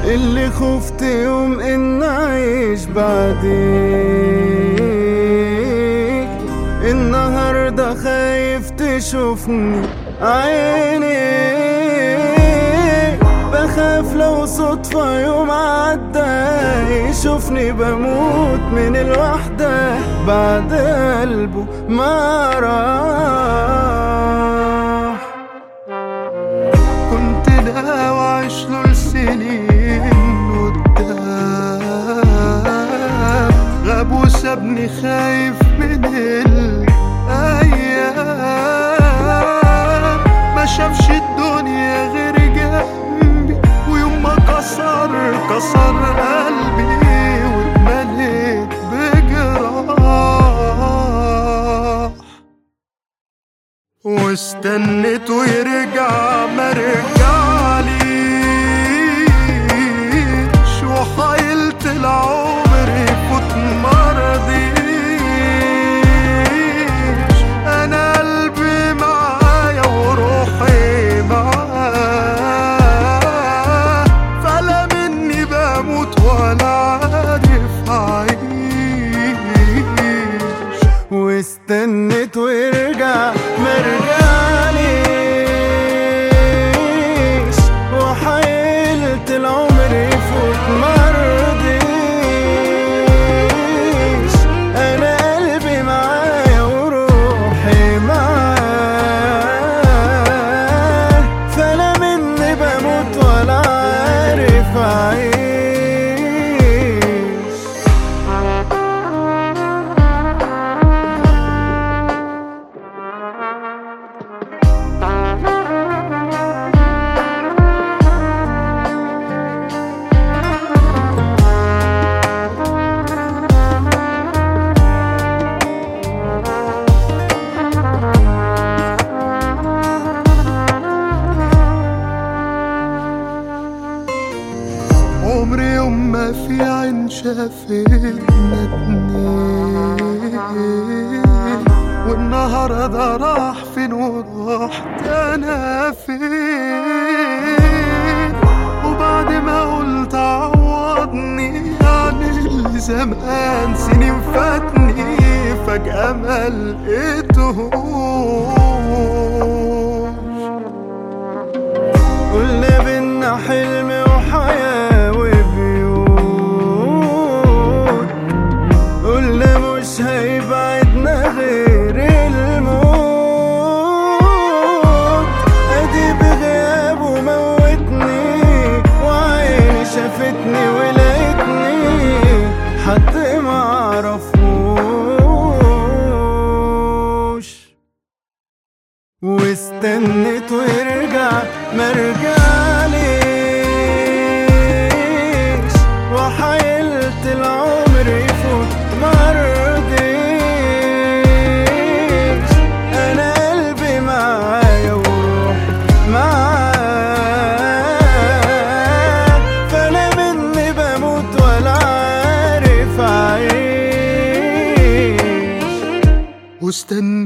اللي خفت يوم ان اعيش بعديك النهارده خايف تشوفني عيني بخاف لو صدفة يوم عدى يشوفني بموت من الوحدة بعد قلبه ما راح كنت ناوي اعيش له لسنين قدام غاب وسابني خايف من الايام ما شافش الدنيا غير جنبي ويوم ما كسر كسر قلبي واتمليت بجراح واستنيت ويرجع ما رجعليش وحايلت العمر يفوت ما رضيش انا قلبي معايا وروحي معاه فلا مني بموت ولا عارف اعيش واستنيت ويرجع مرجعليش وحايلت العمر يفوت مرضيش انا قلبي معايا وروحي معاه فانا مني بموت ولا عارف اعيش عمري يوم ما في عين شافتنا اتنين والنهارده راح فين ورحت انا فين وبعد ما قلت عوضني عن اللي زمان سنين فاتني فجأة ما لقيتهوش قلنا بينا حلم وحياة وبيوت قلنا مش هيبعدنا غير الموت ادي بغيابه موتني وعيني شافتني ولقيتني حد معرفوش واستنيت ويرجع مرجعليش وحايلت العمر يفوت مرضيش انا قلبي معايا وروحي معاه فانا مني بموت ولا عارف اعيش واستنى